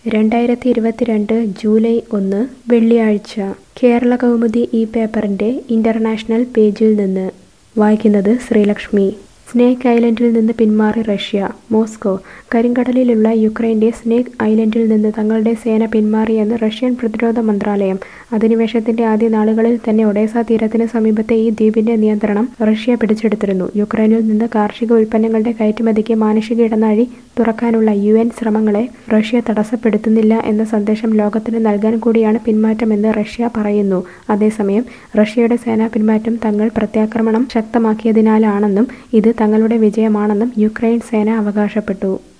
രണ്ടായിരത്തി ഇരുപത്തിരണ്ട് ജൂലൈ ഒന്ന് വെള്ളിയാഴ്ച കേരള കൗമുദി ഈ പേപ്പറിൻ്റെ ഇൻ്റർനാഷണൽ പേജിൽ നിന്ന് വായിക്കുന്നത് ശ്രീലക്ഷ്മി സ്നേക്ക് ഐലൻഡിൽ നിന്ന് പിന്മാറി റഷ്യ മോസ്കോ കരിങ്കടലിലുള്ള യുക്രൈൻ്റെ സ്നേക്ക് ഐലൻഡിൽ നിന്ന് തങ്ങളുടെ സേന പിന്മാറിയെന്ന് റഷ്യൻ പ്രതിരോധ മന്ത്രാലയം അധിനിവേശത്തിന്റെ ആദ്യ നാളുകളിൽ തന്നെ ഒഡേസ തീരത്തിന് സമീപത്തെ ഈ ദ്വീപിന്റെ നിയന്ത്രണം റഷ്യ പിടിച്ചെടുത്തിരുന്നു യുക്രൈനിൽ നിന്ന് കാർഷിക ഉൽപ്പന്നങ്ങളുടെ കയറ്റുമതിക്ക് മാനുഷിക ഇടനാഴി തുറക്കാനുള്ള യു എൻ ശ്രമങ്ങളെ റഷ്യ തടസ്സപ്പെടുത്തുന്നില്ല എന്ന സന്ദേശം ലോകത്തിന് നൽകാൻ കൂടിയാണ് പിന്മാറ്റമെന്ന് റഷ്യ പറയുന്നു അതേസമയം റഷ്യയുടെ സേനാ പിന്മാറ്റം തങ്ങൾ പ്രത്യാക്രമണം ശക്തമാക്കിയതിനാലാണെന്നും ഇത് തങ്ങളുടെ വിജയമാണെന്നും യുക്രൈൻ സേന അവകാശപ്പെട്ടു